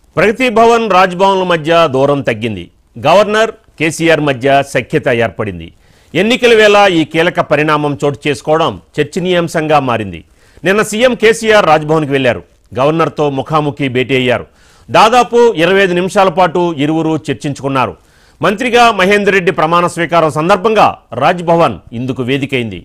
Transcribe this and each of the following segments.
ప్రగతి భవన్ రాజ్ భవన్ల మధ్య దూరం తగ్గింది గవర్నర్ కేసీఆర్ మధ్య సఖ్యత ఏర్పడింది ఎన్నికల వేళ ఈ కీలక పరిణామం చోటు చేసుకోవడం చర్చనీయాంశంగా మారింది నిన్న సీఎం కేసీఆర్ రాజ్భవన్కి వెళ్లారు గవర్నర్తో ముఖాముఖి భేటీ అయ్యారు దాదాపు ఇరవై ఐదు నిమిషాల పాటు ఇరువురు చర్చించుకున్నారు మంత్రిగా మహేందర్ రెడ్డి ప్రమాణ స్వీకారం సందర్భంగా రాజ్భవన్ ఇందుకు వేదికైంది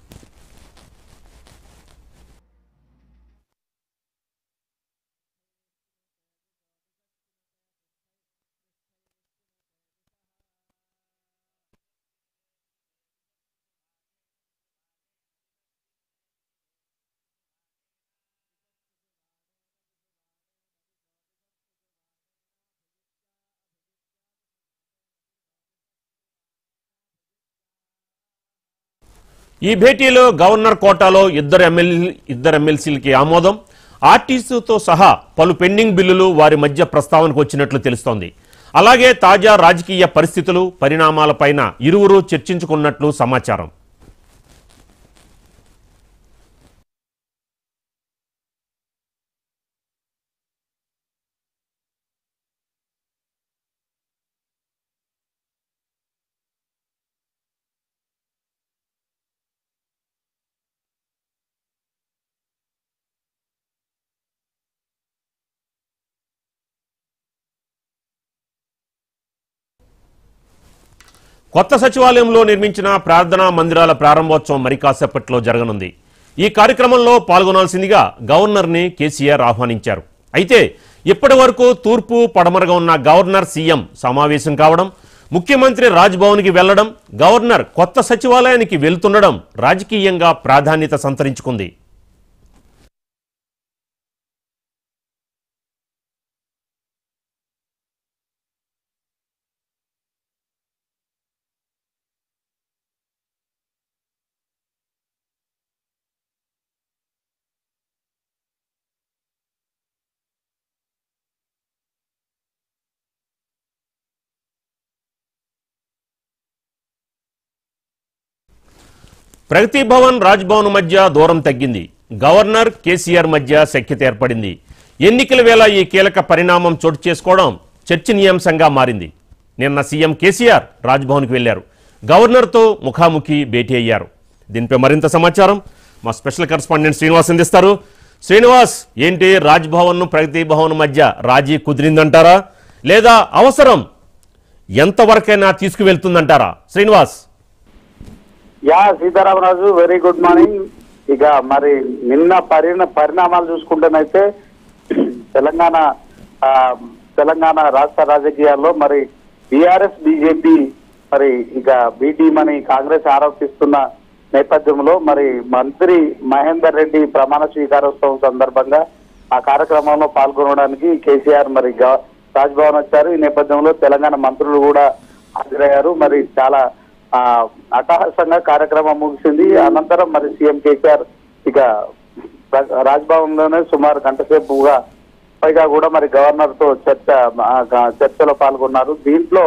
ఈ భేటీలో గవర్నర్ కోటాలో ఇద్దరు ఎమ్మెల్యే ఇద్దరు ఎమ్మెల్సీలకి ఆమోదం ఆర్టీసీతో సహా పలు పెండింగ్ బిల్లులు వారి మధ్య ప్రస్తావనకు వచ్చినట్లు తెలుస్తోంది అలాగే తాజా రాజకీయ పరిస్థితులు పరిణామాలపైన ఇరువురు చర్చించుకున్నట్లు సమాచారం కొత్త సచివాలయంలో నిర్మించిన ప్రార్థనా మందిరాల ప్రారంభోత్సవం మరి కాసేపట్లో జరగనుంది ఈ కార్యక్రమంలో పాల్గొనాల్సిందిగా గవర్నర్ని కేసీఆర్ ఆహ్వానించారు అయితే ఇప్పటి వరకు తూర్పు పడమరగా ఉన్న గవర్నర్ సీఎం సమావేశం కావడం ముఖ్యమంత్రి రాజ్భవన్కి వెళ్లడం గవర్నర్ కొత్త సచివాలయానికి వెళ్తుండడం రాజకీయంగా ప్రాధాన్యత సంతరించుకుంది ప్రగతి భవన్ రాజ్ భవన్ మధ్య దూరం తగ్గింది గవర్నర్ కేసీఆర్ మధ్య సఖ్యత ఏర్పడింది ఎన్నికల వేళ ఈ కీలక పరిణామం చోటు చేసుకోవడం చర్చనీయాంశంగా మారింది నిన్న సీఎం కేసీఆర్ రాజ్భవన్కి వెళ్లారు గవర్నర్తో ముఖాముఖి భేటీ అయ్యారు దీనిపై మరింత సమాచారం మా స్పెషల్ కరెస్పాండెంట్ శ్రీనివాస్ అందిస్తారు శ్రీనివాస్ ఏంటి రాజ్భవన్ ప్రగతి భవన్ మధ్య రాజీ కుదిరిందంటారా లేదా అవసరం ఎంతవరకైనా తీసుకువెళ్తుందంటారా Srinivas yeah Sitaramaraju very good morning ఇక మరి నిన్న పరిణ పరిణామాలు చూసుకుంటేనైతే తెలంగాణ ఆ, తెలంగాణ రాష్ట్ర రాజకీయాల్లో మరి బీఆర్ఎస్ బీజేపీ మరి ఇక బీటీమని కాంగ్రెస్ ఆరోపిస్తున్న నేపథ్యంలో మరి మంత్రి మహేందర్ రెడ్డి ప్రమాణ స్వీకారోత్సవం సందర్భంగా ఆ కార్యక్రమంలో పాల్గొనడానికి కేసీఆర్ మరి గ- రాజ్భవన్ వచ్చారు ఈ నేపథ్యంలో తెలంగాణ మంత్రులు కూడా హాజరయ్యారు మరి చాలా ఆ అట్టహాసంగా కార్యక్రమం ముగిసింది అనంతరం మరి సీఎం కేసీఆర్ ఇక ప్ర- రాజ్భవన్ లోనే సుమారు గంట సేపుగా పైగా కూడా మరి గవర్నర్ తో చర్చ ఆ, గ- చర్చలో పాల్గొన్నారు దీంట్లో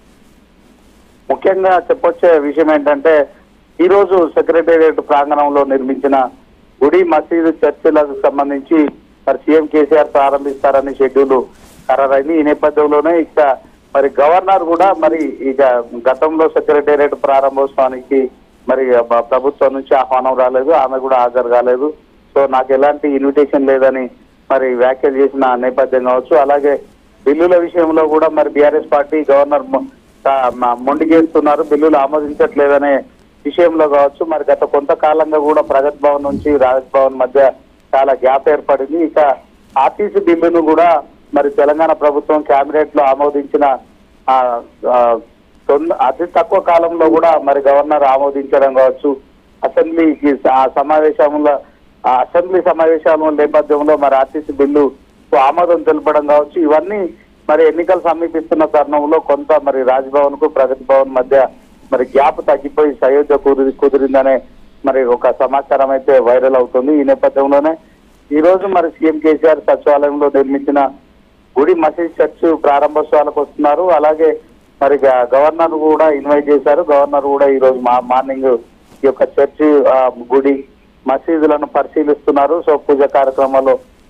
ముఖ్యంగా చెప్పొచ్చే విషయం ఏంటంటే ఈ రోజు సెక్రటేరియట్ ప్రాంగణంలో నిర్మించిన గుడి మసీదు చర్చిలకు సంబంధించి మరి సీఎం కేసీఆర్ ప్రారంభిస్తారని షెడ్యూల్ ఖరారైంది ఈ నేపథ్యంలోనే ఇక మరి గవర్నర్ కూడా మరి ఇక గతంలో సెక్రటేరియట్ ప్రారంభోత్సవానికి మరి బ- ప్రభుత్వం నుంచి ఆహ్వానం రాలేదు ఆమె కూడా హాజరు కాలేదు సో నాకు ఎలాంటి ఇన్విటేషన్ లేదని మరి వ్యాఖ్యలు చేసిన నేపథ్యం కావచ్చు అలాగే బిల్లుల విషయంలో కూడా మరి బీఆర్ఎస్ పార్టీ గవర్నర్ మొ- తా- మ- మొండికేస్తున్నారు బిల్లులు ఆమోదించట్లేదనే విషయంలో కావచ్చు మరి గత కొంతకాలంగా కూడా ప్రగతి భవన్ నుంచి రాజ్ భవన్ మధ్య చాలా గ్యాప్ ఏర్పడింది ఇక ఆర్టీసీ బిల్లును కూడా మరి తెలంగాణ ప్రభుత్వం కేబినెట్ లో ఆమోదించిన ఆ, ఆ, తొంద- అతి తక్కువ కాలంలో కూడా మరి గవర్నర్ ఆమోదించడం కావచ్చు అసెంబ్లీకి ఆ సమావేశంలో ఆ అసెంబ్లీ సమావేశాల నేపథ్యంలో మరి ఆర్టీసీ బిల్లు ఆమోదం తెలపడం కావచ్చు ఇవన్నీ మరి ఎన్నికలు సమీపిస్తున్న తరుణంలో కొంత మరి రాజ్భవన్ కు ప్రగతి భవన్ మధ్య మరి గ్యాప్ తగ్గిపోయి సయోధ్య కుదిరి కుదిరిందనే మరి ఒక సమాచారం అయితే వైరల్ అవుతుంది ఈ నేపథ్యంలోనే ఈ రోజు మరి సీఎం కేసీఆర్ సచివాలయంలో నిర్మించిన గుడి మసీద్ చర్చ్ ప్రారంభోత్సవాలకు వస్తున్నారు అలాగే మరి గ- గవర్నర్ కూడా ఇన్వైట్ చేశారు గవర్నర్ కూడా ఈ రోజు మా మార్నింగ్ ఈ యొక్క చర్చ్ ఆ, గుడి మసీదులను పరిశీలిస్తున్నారు సో పూజ కార్యక్రమాల్లో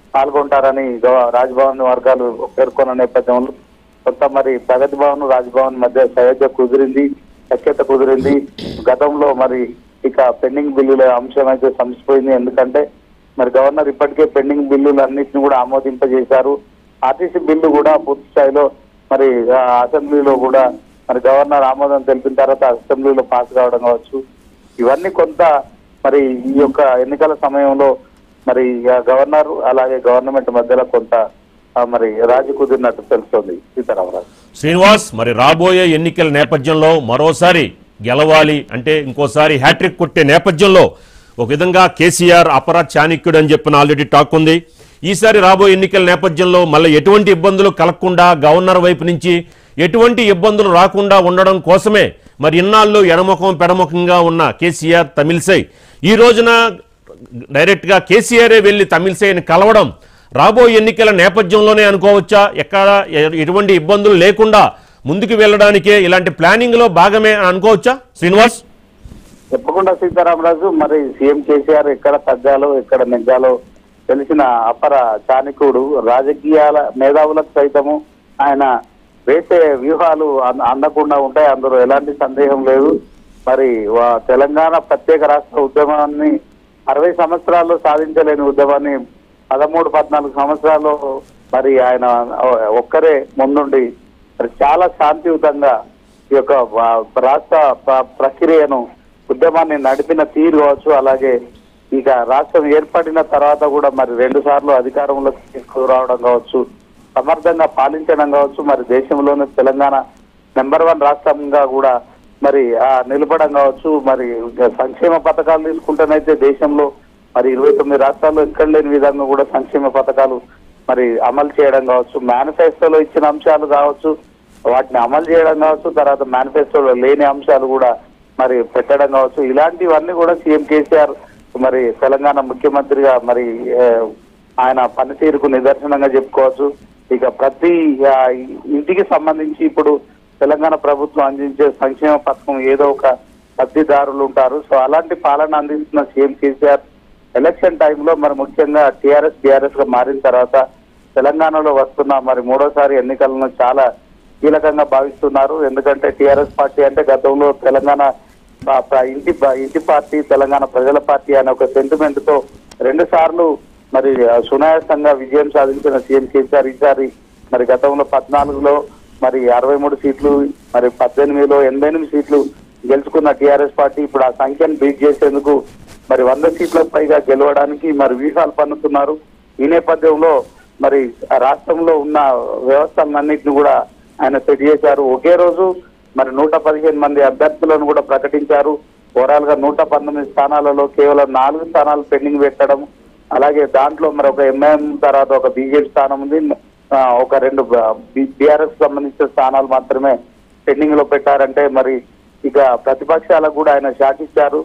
పాల్గొంటారని గవ- రాజ్భవన్ వర్గాలు పేర్కొన్న నేపథ్యంలో కొంత మరి ప్రగతి భవన్ రాజ్భవన్ మధ్య సయోధ్య కుదిరింది సఖ్యత కుదిరింది గతంలో మరి ఇక పెండింగ్ బిల్లుల అంశం అయితే సమసిపోయింది ఎందుకంటే మరి గవర్నర్ ఇప్పటికే పెండింగ్ బిల్లులు అన్నింటిని కూడా ఆమోదింపజేశారు ఆర్టీసీ బిల్లు కూడా పూర్తి స్థాయిలో మరి ఆ, అసెంబ్లీలో కూడా మరి గవర్నర్ ఆమోదం తెలిపిన తర్వాత అసెంబ్లీలో పాస్ కావడం కావచ్చు ఇవన్నీ కొంత మరి ఈ యొక్క ఎన్నికల సమయంలో మరి ఆ గవర్నర్ అలాగే గవర్నమెంట్ మధ్యలో కొంత ఆ, మరి రాజీ కుదిరినట్టు తెలుస్తోంది సీతారామరాజు శ్రీనివాస్ మరి రాబోయే ఎన్నికల నేపథ్యంలో మరోసారి గెలవాలి అంటే ఇంకోసారి హ్యాట్రిక్ కొట్టే నేపథ్యంలో ఒక విధంగా కేసీఆర్ అపర చాణక్యుడు అని చెప్పిన ఆల్రెడీ టాక్ ఉంది ఈసారి రాబోయే ఎన్నికల నేపథ్యంలో మళ్ళీ ఎటువంటి ఇబ్బందులు కలగకుండా గవర్నర్ వైపు నుంచి ఎటువంటి ఇబ్బందులు రాకుండా ఉండడం కోసమే మరి ఇన్నాళ్ళు ఎడముఖం పెడముఖంగా ఉన్న కేసీఆర్ తమిళసై ఈ రోజున డైరెక్ట్గా కేసీఆరే వెళ్ళి తమిళసైని కలవడం రాబోయే ఎన్నికల నేపథ్యంలోనే అనుకోవచ్చా ఎక్కడ ఎ- ఎటువంటి ఇబ్బందులు లేకుండా ముందుకు వెళ్ళడానికే ఇలాంటి ప్లానింగ్ లో భాగమే అని అనుకోవచ్చా శ్రీనివాస్ తప్పకుండా సీతారామరాజు మరి సీఎం కేసీఆర్ ఎక్కడ తగ్గాలో ఎక్కడ నెగ్గాలో తెలిసిన అపర చాణికుడు రాజకీయాల మేధావులకు సైతము ఆయన వేసే వ్యూహాలు అన్- అందకుండా ఉంటాయి అందులో ఎలాంటి సందేహం లేదు మరి వా- తెలంగాణ ప్రత్యేక రాష్ట్ర ఉద్యమాన్ని అరవై సంవత్సరాల్లో సాధించలేని ఉద్యమాన్ని పదమూడు పద్నాలుగు సంవత్సరాల్లో మరి ఆయన ఒక్కరే ముందుండి మరి చాలా శాంతియుతంగా ఈ యొక్క వా- రాష్ట్ర ప్ర- ప్రక్రియను ఉద్యమాన్ని నడిపిన తీరు కావచ్చు అలాగే ఇక రాష్ట్రం ఏర్పడిన తర్వాత కూడా మరి రెండు సార్లు అధికారంలోకి తీసుకురావడం కావచ్చు సమర్థంగా పాలించడం కావచ్చు మరి దేశంలోనే తెలంగాణ నెంబర్ వన్ రాష్ట్రంగా కూడా మరి ఆ నిలబడం కావచ్చు మరి ఇక సంక్షేమ పథకాలు తీసుకుంటేనైతే దేశంలో మరి ఇరవై తొమ్మిది రాష్ట్రాల్లో ఎక్కడ లేని విధంగా కూడా సంక్షేమ పథకాలు మరి అమలు చేయడం కావచ్చు మేనిఫెస్టోలో ఇచ్చిన అంశాలు కావచ్చు వాటిని అమలు చేయడం కావచ్చు తర్వాత మేనిఫెస్టోలో లేని అంశాలు కూడా మరి పెట్టడం కావచ్చు ఇలాంటివన్నీ కూడా సీఎం కేసీఆర్ మరి తెలంగాణ ముఖ్యమంత్రిగా మరి ఏ, ఆయన పనితీరుకు నిదర్శనంగా చెప్పుకోవచ్చు ఇక ప్రతి ఆ, ఇంటికి సంబంధించి ఇప్పుడు తెలంగాణ ప్రభుత్వం అందించే సంక్షేమ పథకం ఏదో ఒక లబ్ధిదారులు ఉంటారు సో అలాంటి పాలన అందిస్తున్న సీఎం కేసీఆర్ ఎలక్షన్ టైంలో మరి ముఖ్యంగా టీఆర్ఎస్ బీఆర్ఎస్ గా మారిన తర్వాత తెలంగాణలో వస్తున్న మరి మూడోసారి ఎన్నికలను చాలా కీలకంగా భావిస్తున్నారు ఎందుకంటే టీఆర్ఎస్ పార్టీ అంటే గతంలో తెలంగాణ ప- ప- ఇంటి ప- ఇంటి పార్టీ తెలంగాణ ప్రజల పార్టీ అనే ఒక సెంటిమెంట్ తో రెండు సార్లు మరి ఆ, సునాయాసంగా విజయం సాధించిన సీఎం కేసీఆర్ ఈసారి మరి గతంలో పద్నాలుగులో మరి అరవై మూడు సీట్లు మరి పద్దెనిమిదిలో ఎనభై ఎనిమిది సీట్లు గెలుచుకున్న టీఆర్ఎస్ పార్టీ ఇప్పుడు ఆ సంఖ్యను బీట్ చేసేందుకు మరి వంద సీట్లకు పైగా గెలవడానికి మరి వ్యూహాలు పన్నుతున్నారు ఈ నేపథ్యంలో మరి ఆ రాష్ట్రంలో ఉన్న వ్యవస్థలన్నింటిని కూడా ఆయన సెట్ చేశారు ఒకే రోజు మరి నూట పదిహేను మంది అభ్యర్థులను కూడా ప్రకటించారు ఓవరాల్ గా నూట పంతొమ్మిది స్థానాలలో కేవలం నాలుగు స్థానాలు పెండింగ్ పెట్టడం అలాగే దాంట్లో మరి ఒక ఎంఐఎం తర్వాత ఒక బీజేపీ స్థానం ఉంది ఆ, ఒక రెండు బీఆర్ఎస్ సంబంధించిన స్థానాలు మాత్రమే పెండింగ్ లో పెట్టారంటే మరి ఇక ప్రతిపక్షాలకు కూడా ఆయన షాక్ ఇచ్చారు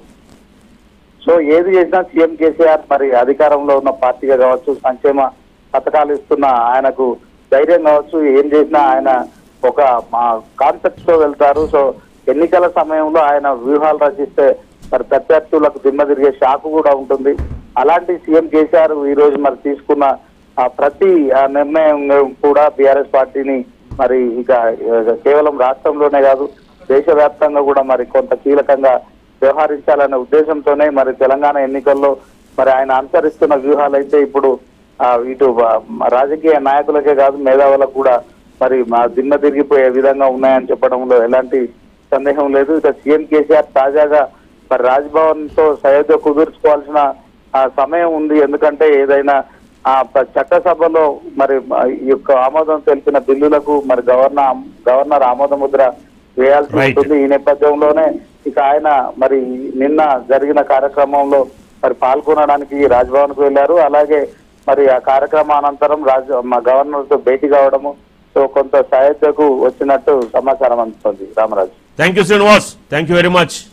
సో ఏది చేసినా సీఎం కేసీఆర్ మరి అధికారంలో ఉన్న పార్టీగా కావచ్చు సంక్షేమ పథకాలు ఇస్తున్న ఆయనకు ధైర్యం కావచ్చు ఏం చేసినా ఆయన ఒక కాన్సెప్ట్ తో వెళ్తారు సో ఎన్నికల సమయంలో ఆయన వ్యూహాలు రచిస్తే మరి ప్రత్యర్థులకు దిమ్మ తిరిగే షాక్ కూడా ఉంటుంది అలాంటి సీఎం కేసీఆర్ ఈ రోజు మరి తీసుకున్న ఆ ప్రతి ఆ నిర్ణయం కూడా బీఆర్ఎస్ పార్టీని మరి ఇక ఇక కేవలం రాష్ట్రంలోనే కాదు దేశవ్యాప్తంగా కూడా మరి కొంత కీలకంగా వ్యవహరించాలనే ఉద్దేశంతోనే మరి తెలంగాణ ఎన్నికల్లో మరి ఆయన అనుసరిస్తున్న వ్యూహాలు అయితే ఇప్పుడు ఆ, ఇటు ఆ, రాజకీయ నాయకులకే కాదు మేధావులకు కూడా మరి మా దిమ్మ తిరిగిపోయే విధంగా ఉన్నాయని చెప్పడంలో ఎలాంటి సందేహం లేదు ఇక సీఎం కేసీఆర్ తాజాగా మరి రాజ్భవన్ తో సయోధ్య కుదుర్చుకోవాల్సిన ఆ, సమయం ఉంది ఎందుకంటే ఏదైనా ఆ ప- చట్టసభలో మరి ఆ, ఈ యొక్క ఆమోదం తెలిపిన బిల్లులకు మరి గవర్నర్ గవర్నర్ ఆమోద ముద్ర వేయాల్సి Right. ఉంటుంది ఈ నేపథ్యంలోనే ఇక ఆయన మరి నిన్న జరిగిన కార్యక్రమంలో మరి పాల్గొనడానికి రాజ్భవన్ కు వెళ్లారు అలాగే మరి ఆ కార్యక్రమం అనంతరం రాజ్ మా గవర్నర్ తో భేటీ కావడము సో కొంత సహాయతకు వచ్చినట్టు సమాచారం అందుతుంది Ramaraju thank you Srinivas thank you very much